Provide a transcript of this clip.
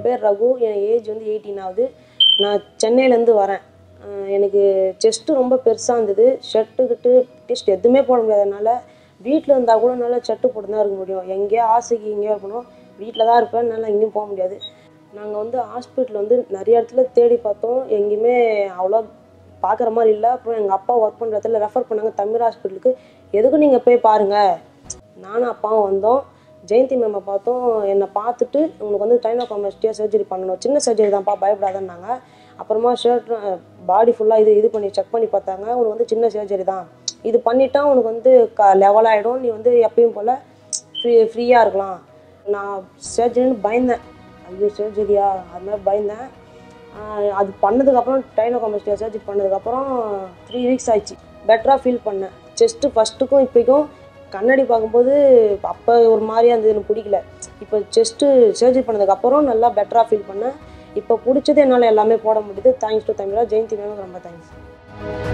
என் பேர் ரகு என் ஏஜ் வந்து எயிட்டீன் ஆகுது நான் சென்னையிலேருந்து வரேன் அஹ் எனக்கு செஸ்ட்டு ரொம்ப பெருசாக இருந்தது ஷர்ட்டுக்கிட்டு டெஸ்ட் எதுவுமே போட முடியாதனால வீட்டில் இருந்தால் கூட நல்லா ஷர்ட்டு போட்டு தான் இருக்க முடியும் எங்கேயோ ஆசைக்கு எங்கேயோ இருக்கணும் வீட்டில் தான் இருப்பேன் நல்லா எங்கேயும் போக முடியாது நாங்கள் வந்து ஹாஸ்பிட்டல் வந்து நிறைய இடத்துல தேடி பார்த்தோம் எங்கேயுமே அவ்வளோ பார்க்குற மாதிரி இல்லை அப்புறம் எங்கள் அப்பா ஒர்க் பண்ணுற இடத்துல ரெஃபர் பண்ணாங்க தமிழ் ஹாஸ்பிட்டலுக்கு எதுக்கும் நீங்கள் போய் பாருங்கள் நானும் அப்பாவும் வந்தோம் ஜெயந்தி மேமை பார்த்தோம் என்னை பார்த்துட்டு உனக்கு வந்து டைனோகாமஸ்டியாக சர்ஜரி பண்ணணும் சின்ன சர்ஜரி தான்ப்பா பயப்படாதன்னாங்க அப்புறமா ஷர்ட் பாடி ஃபுல்லாக இது இது பண்ணி செக் பண்ணி பார்த்தாங்க உனக்கு வந்து சின்ன சர்ஜரி தான் இது பண்ணிட்டா உனக்கு வந்து க லெவல் ஆகிடும் நீ வந்து எப்பயும் போல் ஃப்ரீ ஃப்ரீயாக இருக்கலாம் நான் சர்ஜரின்னு பயந்தேன் ஐயோ சர்ஜரியா அது மாதிரி பயந்தேன் ஆஹ் அது பண்ணதுக்கப்புறம் டைனோகாமஸ்டியா சர்ஜரி பண்ணதுக்கப்புறம் த்ரீ வீக்ஸ் ஆயிடுச்சு பெட்டராக ஃபீல் பண்ணேன் செஸ்ட்டு ஃபஸ்ட்டுக்கும் இப்போக்கும் கண்ணாடி பார்க்கும்போது அப்போ ஒரு மாதிரியா இருந்தது எனக்கு பிடிக்கல இப்போ செஸ்ட்டு சர்ஜரி பண்ணதுக்கப்புறம் நல்லா பெட்டராக ஃபீல் பண்ணேன் இப்போ பிடிச்சது என்னால் எல்லாமே போட முடியுது தேங்க்ஸ் டு தமிழா ஜெயந்தி மேமுக்கு ரொம்ப தேங்க்ஸ்